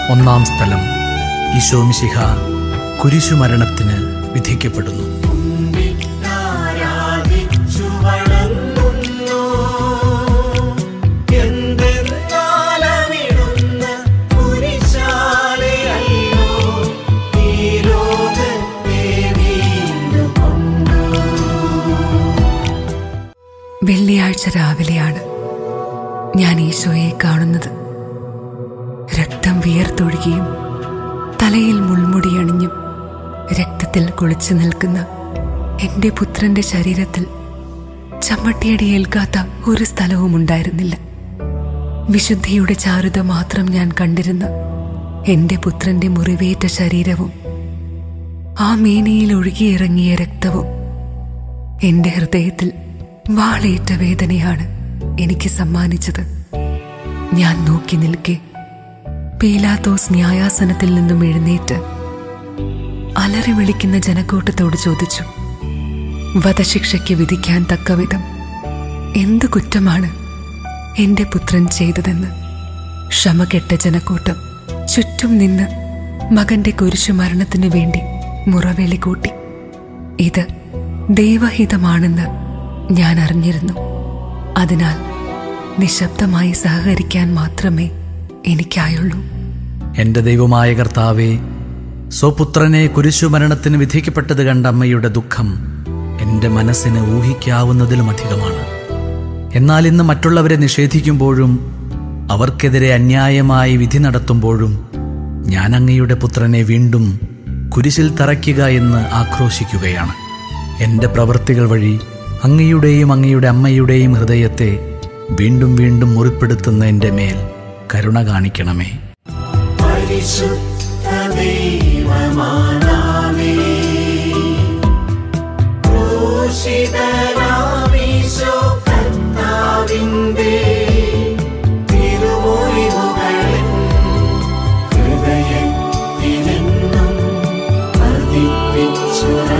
ഒന്നാം സ്ഥലം ഈശോമിശിഹ കുരിശുമരണത്തിന് വിധിക്കപ്പെടുന്നു ആരാധിച്ചു വണങ്ങുന്നു എന്തെന്നാലവിടുന്ന കുരിശാലയല്ലോ ഈ ലോകത്തെ വീണ്ടും വെള്ളിയാഴ്ച രാവിലെയാണ് ഞാൻ ഈശോയെ കാണുന്നത് രക്തം വിയർത്തൊഴുകിയും തലയിൽ മുൾമുടി അണിഞ്ഞും രക്തത്തിൽ കുളിച്ചു നിൽക്കുന്ന എന്റെ പുത്രന്റെ ശരീരത്തിൽ ചമ്മട്ടിയടി ഏൽക്കാത്ത ഒരു സ്ഥലവും ഉണ്ടായിരുന്നില്ല വിശുദ്ധിയുടെ ചാരുത മാത്രം ഞാൻ കണ്ടിരുന്ന എന്റെ പുത്രന്റെ മുറിവേറ്റ ശരീരവും ആ മേനിയിൽ ഒഴുകിയിറങ്ങിയ രക്തവും എന്റെ ഹൃദയത്തിൽ വാളേറ്റ വേദനയാണ് എനിക്ക് സമ്മാനിച്ചത് ഞാൻ നോക്കി നിൽക്കെ പീലാത്തോസ് ന്യായാസനത്തിൽ നിന്നും എഴുന്നേറ്റ് അലറി വിളിക്കുന്ന ജനക്കൂട്ടത്തോട് ചോദിച്ചു വധശിക്ഷയ്ക്ക് വിധിക്കാൻ തക്കവിധം എന്ത് കുറ്റമാണ് എന്റെ പുത്രൻ ചെയ്തതെന്ന് ക്ഷമകെട്ട ജനക്കൂട്ടം ചുറ്റും നിന്ന് മകന്റെ കുരിശു മരണത്തിനു വേണ്ടി മുറവിളി കൂട്ടി ഇത് ദൈവഹിതമാണെന്ന് ഞാൻ അറിഞ്ഞിരുന്നു അതിനാൽ നിശബ്ദമായി സഹകരിക്കാൻ മാത്രമേ എനിക്കായുള്ളൂ എൻ്റെ ദൈവമായ കർത്താവെ സ്വപുത്രനെ കുരിശുമരണത്തിന് വിധിക്കപ്പെട്ടത് കണ്ട അമ്മയുടെ ദുഃഖം എൻ്റെ മനസ്സിന് ഊഹിക്കാവുന്നതിലും അധികമാണ് എന്നാൽ ഇന്ന് മറ്റുള്ളവരെ നിഷേധിക്കുമ്പോഴും അവർക്കെതിരെ അന്യായമായി വിധി നടത്തുമ്പോഴും ഞാൻ അങ്ങയുടെ പുത്രനെ വീണ്ടും കുരിശിൽ തറയ്ക്കുക എന്ന് ആക്രോശിക്കുകയാണ് എൻ്റെ പ്രവൃത്തികൾ വഴി അങ്ങയുടെയും അങ്ങയുടെ അമ്മയുടെയും ഹൃദയത്തെ വീണ്ടും വീണ്ടും മുറിപ്പെടുത്തുന്ന എൻ്റെ മേൽ കരുണ കാണിക്കണമേ പരിശുദ്ധ ദൈവമാനാവേ ക്രൂശിതനാമീശോ കർത്താവിന്റെ തിരുമുറിവുകളിൽ ഹൃദയത്തിലെന്നും പതിപ്പിച്ചുറ